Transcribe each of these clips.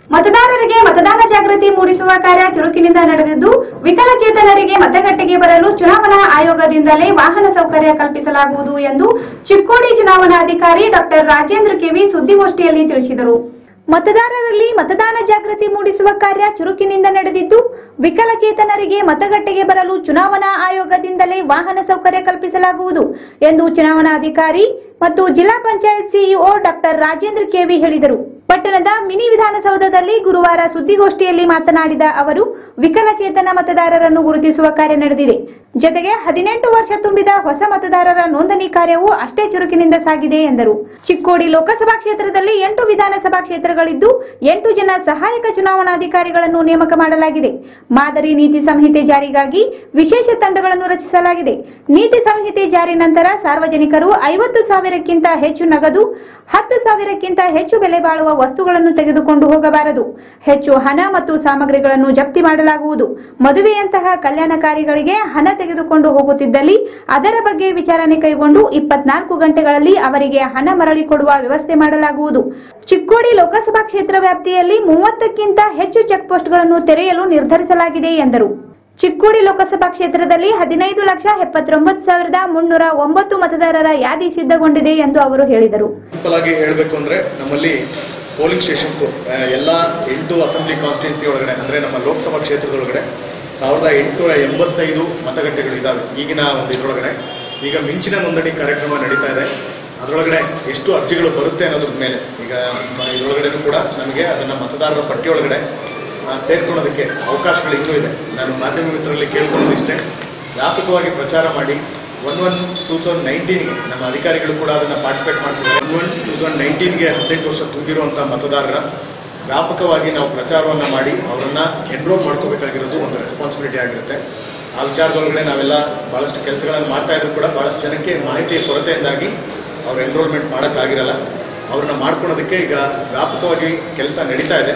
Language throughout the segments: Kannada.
ಮತದಾರರಿಗೆ ಮತದಾನ ಜಾಗೃತಿ ಮೂಡಿಸುವ ಕಾರ್ಯ ಚುರುಕಿನಿಂದ ನಡೆದಿದ್ದು ವಿಕಲಚೇತನರಿಗೆ ಮತಗಟ್ಟೆಗೆ ಬರಲು ಚುನಾವಣಾ ಆಯೋಗದಿಂದಲೇ ವಾಹನ ಸೌಕರ್ಯ ಕಲ್ಪಿಸಲಾಗುವುದು ಎಂದು ಚಿಕ್ಕೋಡಿ ಚುನಾವಣಾಧಿಕಾರಿ ಡಾಕ್ಟರ್ ರಾಜೇಂದ್ರ ಕೆವಿ ಸುದ್ದಿಗೋಷ್ಠಿಯಲ್ಲಿ ತಿಳಿಸಿದರು ಮತದಾರರಲ್ಲಿ ಮತದಾನ ಜಾಗೃತಿ ಮೂಡಿಸುವ ಕಾರ್ಯ ಚುರುಕಿನಿಂದ ನಡೆದಿದ್ದು ವಿಕಲಚೇತನರಿಗೆ ಮತಗಟ್ಟೆಗೆ ಬರಲು ಚುನಾವಣಾ ಆಯೋಗದಿಂದಲೇ ವಾಹನ ಸೌಕರ್ಯ ಕಲ್ಪಿಸಲಾಗುವುದು ಎಂದು ಚುನಾವಣಾಧಿಕಾರಿ ಮತ್ತು ಜಿಲ್ಲಾ panchayat CEO doctor Rajendra K ಹೇಳಿದರು ಪಟ್ಟಣದ ಮಿನಿ ವಿಧಾನಸೌಧದಲ್ಲಿ ಗುರುವಾರ ಸುದ್ದಿಗೋಷ್ಠಿಯಲ್ಲಿ ಮಾತನಾಡಿದ ಅವರು ವಿಕಲಚೇತನ ಮತದಾರರನ್ನು ಗುರುತಿಸುವ ಕಾರ್ಯ ನಡೆದಿದೆ ಜೊತೆಗೆ ಹದಿನೆಂಟು ವರ್ಷ ತುಂಬಿದ ಹೊಸ ಮತದಾರರ ನೋಂದಣಿ ಕಾರ್ಯವೂ ಅಷ್ಟೇ ಚುರುಕಿನಿಂದ ಸಾಗಿದೆ ಎಂದರು ಚಿಕ್ಕೋಡಿ ಲೋಕಸಭಾ ಕ್ಷೇತ್ರದಲ್ಲಿ ಎಂಟು ವಿಧಾನಸಭಾ ಕ್ಷೇತ್ರಗಳಿದ್ದು ಎಂಟು ಜನ ಸಹಾಯಕ ಚುನಾವಣಾಧಿಕಾರಿಗಳನ್ನು ನೇಮಕ ಮಾಡಲಾಗಿದೆ ಮಾದರಿ ನೀತಿ ಸಂಹಿತೆ ಜಾರಿಗಾಗಿ ವಿಶೇಷ ತಂಡಗಳನ್ನು ರಚಿಸಲಾಗಿದೆ ನೀತಿ ಸಂಹಿತೆ ಜಾರಿ ನಂತರ ಸಾರ್ವಜನಿಕರು ಐವತ್ತು ಸಾವಿರಕ್ಕಿಂತ ಹೆಚ್ಚು ನಗದು ಹತ್ತು ಸಾವಿರಕ್ಕಿಂತ ಹೆಚ್ಚು ಬೆಲೆ ಬಾಳುವ ವಸ್ತುಗಳನ್ನು ತೆಗೆದುಕೊಂಡು ಹೋಗಬಾರದು ಹೆಚ್ಚು ಹಣ ಮತ್ತು ಸಾಮಗ್ರಿಗಳನ್ನು ಜಪ್ತಿ ಮಾಡಲಾಗುವುದು ಮದುವೆಯಂತಹ ಕಲ್ಯಾಣಕಾರಿಗಳಿಗೆ ಹಣ ತೆಗೆದುಕೊಂಡು ಹೋಗುತ್ತಿದ್ದಲ್ಲಿ ಅದರ ಬಗ್ಗೆ ವಿಚಾರಣೆ ಕೈಗೊಂಡು ಇಪ್ಪತ್ನಾಲ್ಕು ಗಂಟೆಗಳಲ್ಲಿ ಅವರಿಗೆ ಹಣ ಮರಳಿ ಕೊಡುವ ವ್ಯವಸ್ಥೆ ಮಾಡಲಾಗುವುದು ಚಿಕ್ಕೋಡಿ ಲೋಕಸಭಾ ಕ್ಷೇತ್ರ ವ್ಯಾಪ್ತಿಯಲ್ಲಿ ಮೂವತ್ತಕ್ಕಿಂತ ಹೆಚ್ಚು ಚೆಕ್ ಪೋಸ್ಟ್ಗಳನ್ನು ತೆರೆಯಲು ನಿರ್ಧರಿಸಲಾಗಿದೆ ಎಂದರು ಚಿಕ್ಕೋಡಿ ಲೋಕಸಭಾ ಕ್ಷೇತ್ರದಲ್ಲಿ ಹದಿನೈದು ಲಕ್ಷ ಎಪ್ಪತ್ತೊಂಬತ್ತು ಸಾವಿರದ ಮುನ್ನೂರ ಒಂಬತ್ತು ಮತದಾರರ ಯಾದಿ ಸಿದ್ಧಗೊಂಡಿದೆ ಎಂದು ಅವರು ಹೇಳಿದರು ಸಿಂಪಲ್ ಆಗಿ ಹೇಳಬೇಕು ಅಂದ್ರೆ ನಮ್ಮಲ್ಲಿ ಪೋಲಿಂಗ್ ಸ್ಟೇಷನ್ಸ್ ಎಲ್ಲ ಎಂಟು ಅಸೆಂಬ್ಲಿ ಕಾನ್ಸ್ಟಿಟ್ಯೂನ್ಸಿ ಒಳಗಡೆ ಅಂದ್ರೆ ನಮ್ಮ ಲೋಕಸಭಾ ಕ್ಷೇತ್ರದೊಳಗಡೆ ಸಾವಿರದ ಎಂಟುನೂರ ಎಂಬತ್ತೈದು ಮತಗಟ್ಟೆಗಳು ಇದಾವೆ ಈಗಿನ ಒಂದು ಇದರೊಳಗಡೆ ಈಗ ಮಿಂಚಿನ ನೋಂದಣಿ ಕಾರ್ಯಕ್ರಮ ನಡೀತಾ ಇದೆ ಅದರೊಳಗಡೆ ಎಷ್ಟು ಅರ್ಜಿಗಳು ಬರುತ್ತೆ ಅನ್ನೋದ್ರ ಮೇಲೆ ಈಗ ಇದರೊಳಗಡೆನೂ ಕೂಡ ನಮಗೆ ಅದನ್ನ ಮತದಾರರ ಪಟ್ಟಿಯೊಳಗಡೆ ಆ, ಸೇರ್ಕೊಳ್ಳೋದಕ್ಕೆ ಅವಕಾಶಗಳು ಇನ್ನೂ ಇದೆ ನಾನು ಮಾಧ್ಯಮ ಮಿತ್ರರಲ್ಲಿ ಕೇಳ್ಕೊಳ್ಳೋದಿಷ್ಟೇ ವ್ಯಾಪಕವಾಗಿ ಪ್ರಚಾರ ಮಾಡಿ ಒನ್ ಒನ್ ಟೂ ತೌಸಂಡ್ ನೈನ್ಟೀನ್ಗೆ ನಮ್ಮ ಅಧಿಕಾರಿಗಳು ಕೂಡ ಅದನ್ನ ಪಾರ್ಟಿಸಿಪೇಟ್ ಮಾಡ್ತಿದ್ದಾರೆ ಒನ್ ಒನ್ ಟೂ ತೌಸಂಡ್ ನೈನ್ಟೀನ್ಗೆ ಹದಿನೆಂಟು ವರ್ಷ ತುಂಬಿರುವಂತಹ ಮತದಾರರ ವ್ಯಾಪಕವಾಗಿ ನಾವು ಪ್ರಚಾರವನ್ನ ಮಾಡಿ ಅವರನ್ನ ಎನ್ರೋಲ್ ಮಾಡ್ಕೋಬೇಕಾಗಿರೋದು ಒಂದು ರೆಸ್ಪಾನ್ಸಿಬಿಲಿಟಿ ಆಗಿರುತ್ತೆ ಆ ವಿಚಾರದೊಳಗಡೆ ನಾವೆಲ್ಲ ಬಹಳಷ್ಟು ಕೆಲಸಗಳನ್ನು ಮಾಡ್ತಾ ಇದ್ರು ಕೂಡ ಬಹಳಷ್ಟು ಜನಕ್ಕೆ ಮಾಹಿತಿಯ ಕೊರತೆಯಿಂದಾಗಿ ಅವ್ರ ಎನ್ರೋಲ್ಮೆಂಟ್ ಮಾಡೋಕ್ಕಾಗಿರಲ್ಲ ಅವ್ರನ್ನ ಮಾಡ್ಕೊಳೋದಕ್ಕೆ ಈಗ ವ್ಯಾಪಕವಾಗಿ ಕೆಲಸ ನಡೀತಾ ಇದೆ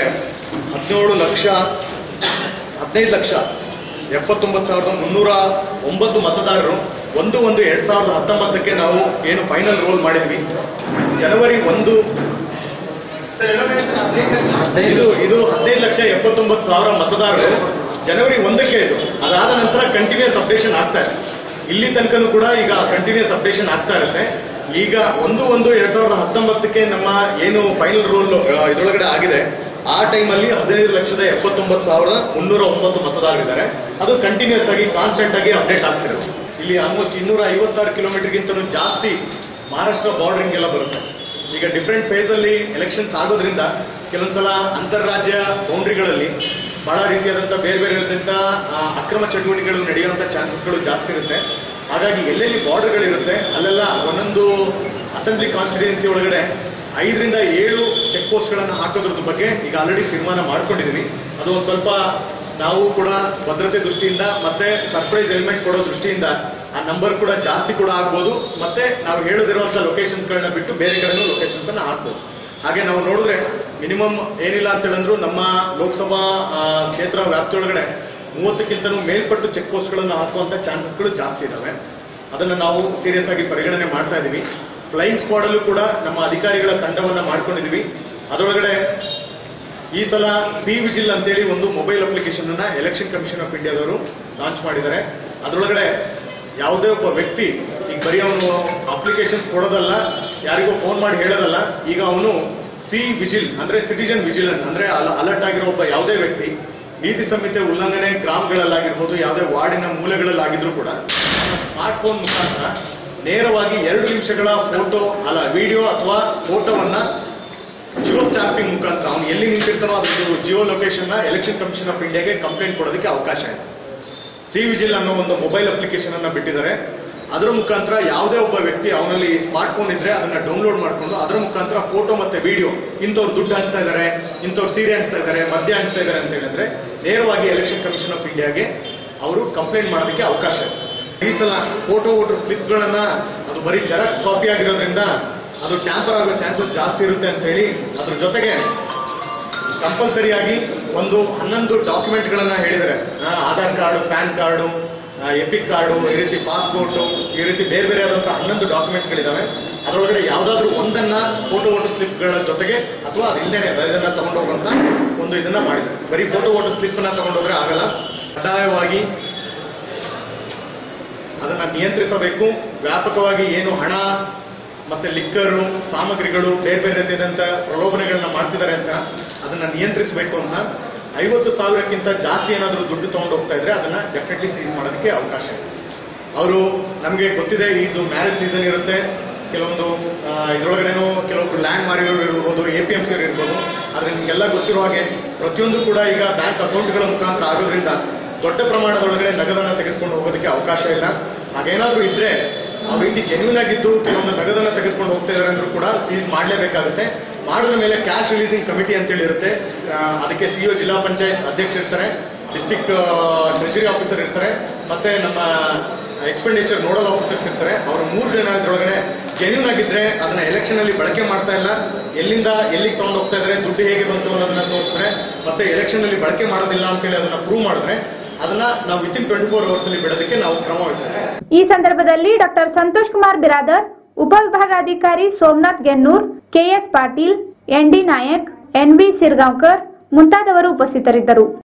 ಹದಿನೇಳು ಲಕ್ಷ ಹದಿನೈದು ಲಕ್ಷ ಎಪ್ಪತ್ತೊಂಬತ್ತು ಸಾವಿರದ ಮುನ್ನೂರ ಒಂಬತ್ತು ಮತದಾರರು ಒಂದು ಒಂದು ಎರಡ್ ಸಾವಿರದ ಹತ್ತೊಂಬತ್ತಕ್ಕೆ ನಾವು ಏನು ಫೈನಲ್ ರೋಲ್ ಮಾಡಿದ್ವಿ ಜನವರಿ ಒಂದು ಇದು ಇದು ಹದಿನೈದು ಲಕ್ಷ ಎಪ್ಪತ್ತೊಂಬತ್ತು ಸಾವಿರ ಮತದಾರರು ಜನವರಿ ಒಂದಕ್ಕೆ ಇದು ಅದಾದ ನಂತರ ಕಂಟಿನ್ಯೂಸ್ ಅಪ್ಡೇಷನ್ ಆಗ್ತಾ ಇದೆ ಇಲ್ಲಿ ತನಕನೂ ಕೂಡ ಈಗ ಕಂಟಿನ್ಯೂಸ್ ಅಪ್ಡೇಷನ್ ಆಗ್ತಾ ಇರುತ್ತೆ ಈಗ ಒಂದು ಒಂದು ಎರಡ್ ಸಾವಿರದ ಹತ್ತೊಂಬತ್ತಕ್ಕೆ ನಮ್ಮ ಏನು ಫೈನಲ್ ರೋಲ್ ಇದರೊಳಗಡೆ ಆಗಿದೆ ಆ ಟೈಮಲ್ಲಿ ಹದಿನೈದು ಲಕ್ಷದ ಎಪ್ಪತ್ತೊಂಬತ್ತು ಸಾವಿರದ ಮುನ್ನೂರ ಒಂಬತ್ತು ಮತದಾರರಿದ್ದಾರೆ ಅದು ಕಂಟಿನ್ಯೂಸ್ ಆಗಿ ಕಾನ್ಸ್ಟೆಂಟ್ ಆಗಿ ಅಪ್ಡೇಟ್ ಆಗ್ತಿರುತ್ತೆ ಇಲ್ಲಿ ಆಲ್ಮೋಸ್ಟ್ ಇನ್ನೂರ ಐವತ್ತಾರು ಕಿಲೋಮೀಟರ್ಗಿಂತಲೂ ಜಾಸ್ತಿ ಮಹಾರಾಷ್ಟ್ರ ಬಾರ್ಡರಿಂಗ್ ಎಲ್ಲ ಬರುತ್ತೆ ಈಗ ಡಿಫ್ರೆಂಟ್ ಫೇಸ್ ಅಲ್ಲಿ ಎಲೆಕ್ಷನ್ಸ್ ಆಗೋದ್ರಿಂದ ಕೆಲವೊಂದ್ಸಲ ಅಂತಾರಾಜ್ಯ ಬೌಂಡ್ರಿಗಳಲ್ಲಿ ಬಹಳ ರೀತಿಯಾದಂಥ ಬೇರೆ ಬೇರೆ ರೀತಿಯಾದಂಥ ಆ, ಅಕ್ರಮ ಚಟುವಟಿಕೆಗಳು ನಡೆಯುವಂಥ ಚಾನ್ಸಸ್ಗಳು ಜಾಸ್ತಿ ಇರುತ್ತೆ ಹಾಗಾಗಿ ಎಲ್ಲೆಲ್ಲಿ ಬಾರ್ಡರ್ಗಳಿರುತ್ತೆ ಅಲ್ಲೆಲ್ಲ ಒಂದೊಂದು ಅಸೆಂಬ್ಲಿ ಕಾನ್ಸ್ಟಿಟ್ಯೂನ್ಸಿ ಒಳಗಡೆ ಐದರಿಂದ ಏಳು ಚೆಕ್ ಪೋಸ್ಟ್ಗಳನ್ನು ಹಾಕೋದ್ರದ್ದು ಬಗ್ಗೆ ಈಗ ಆಲ್ರೆಡಿ ತೀರ್ಮಾನ ಮಾಡ್ಕೊಂಡಿದ್ದೀವಿ ಅದು ಒಂದು ಸ್ವಲ್ಪ ನಾವು ಕೂಡ ಭದ್ರತೆ ದೃಷ್ಟಿಯಿಂದ ಮತ್ತೆ ಸರ್ಪ್ರೈಸ್ ಎಲಿಮೆಂಟ್ ಕೊಡೋ ದೃಷ್ಟಿಯಿಂದ ಆ ನಂಬರ್ ಕೂಡ ಜಾಸ್ತಿ ಕೂಡ ಆಗ್ಬೋದು ಮತ್ತೆ ನಾವು ಹೇಳದಿರುವಂತ ಲೊಕೇಶನ್ಸ್ಗಳನ್ನ ಬಿಟ್ಟು ಬೇರೆ ಕಡೆನೂ ಲೊಕೇಶನ್ಸ್ ಅನ್ನ ಹಾಕ್ಬೋದು ಹಾಗೆ ನಾವು ನೋಡಿದ್ರೆ ಮಿನಿಮಮ್ ಏನಿಲ್ಲ ಅಂತ ಹೇಳಿದ್ರು ನಮ್ಮ ಲೋಕಸಭಾ ಆ, ಕ್ಷೇತ್ರ ವ್ಯಾಪ್ತಿಯೊಳಗಡೆ ಮೂವತ್ತಕ್ಕಿಂತನೂ ಮೇಲ್ಪಟ್ಟು ಚೆಕ್ ಪೋಸ್ಟ್ಗಳನ್ನು ಹಾಕುವಂತ ಚಾನ್ಸಸ್ಗಳು ಜಾಸ್ತಿ ಇದಾವೆ ಅದನ್ನ ನಾವು ಸೀರಿಯಸ್ ಆಗಿ ಪರಿಗಣನೆ ಮಾಡ್ತಾ ಇದ್ದೀವಿ ಫ್ಲೈಯಿಂಗ್ ಸ್ಕ್ವಾಡ್ ಅಲ್ಲೂ ಕೂಡ ನಮ್ಮ ಅಧಿಕಾರಿಗಳ ತಂಡವನ್ನ ಮಾಡ್ಕೊಂಡಿದೀವಿ ಅದರೊಳಗಡೆ ಈ ಸಲ ಸಿ ವಿಜಿಲ್ ಅಂತೇಳಿ ಒಂದು ಮೊಬೈಲ್ ಅಪ್ಲಿಕೇಶನ್ ಅನ್ನ ಎಲೆಕ್ಷನ್ ಕಮಿಷನ್ ಆಫ್ ಇಂಡಿಯಾದವರು ಲಾಂಚ್ ಮಾಡಿದ್ದಾರೆ ಅದರೊಳಗಡೆ ಯಾವುದೇ ಒಬ್ಬ ವ್ಯಕ್ತಿ ಈಗ ಬರೀ ಅವನು ಅಪ್ಲಿಕೇಶನ್ಸ್ ಕೊಡೋದಲ್ಲ ಯಾರಿಗೋ ಫೋನ್ ಮಾಡಿ ಹೇಳೋದಲ್ಲ ಈಗ ಅವನು ಸಿ ವಿಜಿಲ್ ಅಂದ್ರೆ ಸಿಟಿಜನ್ ವಿಜಿಲೆನ್ಸ್ ಅಂದ್ರೆ ಅಲರ್ಟ್ ಆಗಿರೋ ಒಬ್ಬ ಯಾವುದೇ ವ್ಯಕ್ತಿ ನೀತಿ ಸಂಹಿತೆ ಉಲ್ಲಂಘನೆ ಗ್ರಾಮಗಳಲ್ಲಾಗಿರ್ಬೋದು ಯಾವುದೇ ವಾರ್ಡಿನ ಮೂಲೆಗಳಲ್ಲಾಗಿದ್ರು ಕೂಡ ಸ್ಮಾರ್ಟ್ ಫೋನ್ ಮುಖಾಂತರ ನೇರವಾಗಿ ಎರಡು ನಿಮಿಷಗಳ ಫೋಟೋ ಅಲ್ಲ ವಿಡಿಯೋ ಅಥವಾ ಫೋಟೋವನ್ನ ಜಿಯೋ ಸ್ಟಾಂಪಿಂಗ್ ಮುಖಾಂತರ ಅವನು ಎಲ್ಲಿ ನಿಂತಿರ್ತಾನೋ ಅದಕ್ಕೆ geo location election commission of ಇಂಡಿಯಾಗೆ ಕಂಪ್ಲೇಂಟ್ ಕೊಡೋದಕ್ಕೆ ಅವಕಾಶ ಇದೆ ಸಿ ವಿಜಿಲ್ ಅನ್ನೋ ಒಂದು ಮೊಬೈಲ್ ಅಪ್ಲಿಕೇಶನ್ ಅನ್ನ ಬಿಟ್ಟಿದ್ದಾರೆ ಅದರ ಮುಖಾಂತರ ಯಾವುದೇ ಒಬ್ಬ ವ್ಯಕ್ತಿ ಅವನಲ್ಲಿ ಸ್ಮಾರ್ಟ್ ಫೋನ್ ಇದ್ರೆ ಅದನ್ನ ಡೌನ್ಲೋಡ್ ಮಾಡ್ಕೊಂಡು ಅದರ ಮುಖಾಂತರ ಫೋಟೋ ಮತ್ತೆ ವಿಡಿಯೋ ಇಂಥವ್ರು ದುಡ್ಡು ಹಂಚ್ತಾ ಇದ್ದಾರೆ ಇಂಥವ್ರು ಸೀರೆ ಹಂಚ್ತಾ ಇದ್ದಾರೆ ಮದ್ಯ ಹಂಚ್ತಾ ಇದ್ದಾರೆ ಅಂತ ಹೇಳಿದ್ರೆ ನೇರವಾಗಿ ಎಲೆಕ್ಷನ್ ಕಮಿಷನ್ ಆಫ್ ಇಂಡಿಯಾಗೆ ಅವರು ಕಂಪ್ಲೇಂಟ್ ಮಾಡೋದಕ್ಕೆ ಅವಕಾಶ ಇದೆ ಈ ಸಲ ಫೋಟೋ ವೋಟರ್ ಸ್ಲಿಪ್ಗಳನ್ನ ಅದು ಬರೀ ಜೆರಾಕ್ಸ್ ಕಾಪಿ ಆಗಿರೋದ್ರಿಂದ ಅದು ಟ್ಯಾಂಪರ್ ಆಗೋ ಚಾನ್ಸಸ್ ಜಾಸ್ತಿ ಇರುತ್ತೆ ಅಂತ ಹೇಳಿ ಅದ್ರ ಜೊತೆಗೆ ಕಂಪಲ್ಸರಿಯಾಗಿ ಒಂದು ಹನ್ನೊಂದು ಡಾಕ್ಯುಮೆಂಟ್ಗಳನ್ನ ಹೇಳಿದರೆ ಆ, Aadhaar card PAN card EPIC card ಈ ರೀತಿ ಪಾಸ್ಪೋರ್ಟು ಈ ರೀತಿ ಬೇರೆ ಬೇರೆ ಆದಂತಹ ಹನ್ನೊಂದು ಡಾಕ್ಯುಮೆಂಟ್ಗಳಿದಾವೆ ಅದರೊಳಗಡೆ ಯಾವುದಾದ್ರೂ ಒಂದನ್ನ ಫೋಟೋ ವೋಟರ್ ಸ್ಲಿಪ್ಗಳ ಜೊತೆಗೆ ಅಥವಾ ಅದು ಇಲ್ಲದೇನೆ ಅದನ್ನ ತಗೊಂಡು ಹೋಗುವಂತ ಒಂದು ಇದನ್ನ ಮಾಡಿದೆ ಬರೀ ಫೋಟೋ ವೋಟರ್ ಸ್ಲಿಪ್ ನ ತಗೊಂಡೋದ್ರೆ ಆಗಲ್ಲ ಕಡ್ಡಾಯವಾಗಿ ಅದನ್ನ ನಿಯಂತ್ರಿಸಬೇಕು ವ್ಯಾಪಕವಾಗಿ ಏನು ಹಣ ಮತ್ತೆ ಲಿಕ್ಕರು ಸಾಮಗ್ರಿಗಳು ಬೇರೆ ಬೇರೆ ರೀತಿಯಾದಂಥ ಪ್ರಲೋಭನೆಗಳನ್ನ ಮಾಡ್ತಿದ್ದಾರೆ ಅಂತ ಅದನ್ನ ನಿಯಂತ್ರಿಸಬೇಕು ಅಂತ ಐವತ್ತು ಸಾವಿರಕ್ಕಿಂತ ಜಾಸ್ತಿ ಏನಾದರೂ ದುಡ್ಡು ತಗೊಂಡು ಹೋಗ್ತಾ ಇದ್ರೆ ಅದನ್ನ ಡೆಫಿನೆಟ್ಲಿ ಸೀಸ್ ಮಾಡೋದಕ್ಕೆ ಅವಕಾಶ ಇದೆ ಅವರು ನಮಗೆ ಗೊತ್ತಿದೆ ಇದು ಮ್ಯಾರೇಜ್ ಸೀಸನ್ ಇರುತ್ತೆ ಕೆಲವೊಂದು ಆ, ಇದ್ರೊಳಗಡೆನೂ ಕೆಲವೊಬ್ರು ಲ್ಯಾಂಡ್ ಮಾರಿಯವರು ಇರ್ಬೋದು ಎ ಪಿ ಎಂ ಸಿ ಇರ್ಬೋದು ಆದ್ರೆ ನಿಮಗೆಲ್ಲ ಗೊತ್ತಿರೋ ಹಾಗೆ ಪ್ರತಿಯೊಂದು ಕೂಡ ಈಗ ಬ್ಯಾಂಕ್ ಅಕೌಂಟ್ಗಳ ಮುಖಾಂತರ ಆಗೋದ್ರಿಂದ ದೊಡ್ಡ ಪ್ರಮಾಣದೊಳಗಡೆ ನಗದನ್ನ ತೆಗೆದುಕೊಂಡು ಹೋಗೋದಕ್ಕೆ ಅವಕಾಶ ಇಲ್ಲ ಹಾಗೇನಾದ್ರೂ ಇದ್ರೆ ಆ ರೀತಿ ಜೆನ್ಯೂನ್ ಆಗಿದ್ದು ಕೆಲವೊಂದು ನಗದನ್ನ ತೆಗೆದುಕೊಂಡು ಹೋಗ್ತಾ ಇದಾರೆ ಅಂದ್ರೂ ಕೂಡ ಸೀಸ್ ಮಾಡಲೇಬೇಕಾಗುತ್ತೆ ಮಾಡಿದ ಮೇಲೆ ಕ್ಯಾಶ್ ರಿಲೀಸಿಂಗ್ ಕಮಿಟಿ ಅಂತೇಳಿ ಇರುತ್ತೆ ಆ, ಅದಕ್ಕೆ ಸಿಇಒ ಜಿಲ್ಲಾ ಪಂಚಾಯತ್ ಅಧ್ಯಕ್ಷ ಇರ್ತಾರೆ ಡಿಸ್ಟಿಕ್ ಟ್ರೆಜರಿ ಆಫೀಸರ್ ಇರ್ತಾರೆ ಮತ್ತೆ ನಮ್ಮ ಎಕ್ಸ್ಪೆಂಡಿಚರ್ ನೋಡಲ್ ಆಫೀಸರ್ಸ್ ಇರ್ತಾರೆ ಅವ್ರ ಮೂರು ಜನ ಇದ್ರೊಳಗಡೆ ಜೆನ್ಯೂನ್ ಆಗಿದ್ರೆ ಅದನ್ನ ಎಲೆಕ್ಷನ್ ಅಲ್ಲಿ ಬಳಕೆ ಮಾಡ್ತಾ ಇಲ್ಲ ಎಲ್ಲಿಂದ ಎಲ್ಲಿಗೆ ತಗೊಂಡು ಹೋಗ್ತಾ ಇದ್ರೆ ದುಡ್ಡು ಹೇಗೆ ಬಂತು ಅನ್ನೋದನ್ನ ತೋರಿಸಿದ್ರೆ ಮತ್ತೆ ಎಲೆಕ್ಷನ್ ಅಲ್ಲಿ ಬಳಕೆ ಮಾಡೋದಿಲ್ಲ ಅಂತೇಳಿ ಅದನ್ನ ಪ್ರೂವ್ ಮಾಡಿದ್ರೆ ಅದನ್ನ ನಾವು ವಿತಿನ್ ಟ್ವೆಂಟಿ ಫೋರ್ ಅವರ್ಸ್ ಅಲ್ಲಿ ಬಿಡೋದಕ್ಕೆ ನಾವು ಕ್ರಮ ವಹಿಸ್ತೇವೆ ಈ ಸಂದರ್ಭದಲ್ಲಿ ಡಾಕ್ಟರ್ ಸಂತೋಷ್ ಕುಮಾರ್ ಬಿರಾದರ್ ಉಪವಿಭಾಗಾಧಿಕಾರಿ Somnath Gennur KS Patil ND Nayak NB Sirgaonkar ಮುಂತಾದವರು ಉಪಸ್ಥಿತರಿದ್ದರು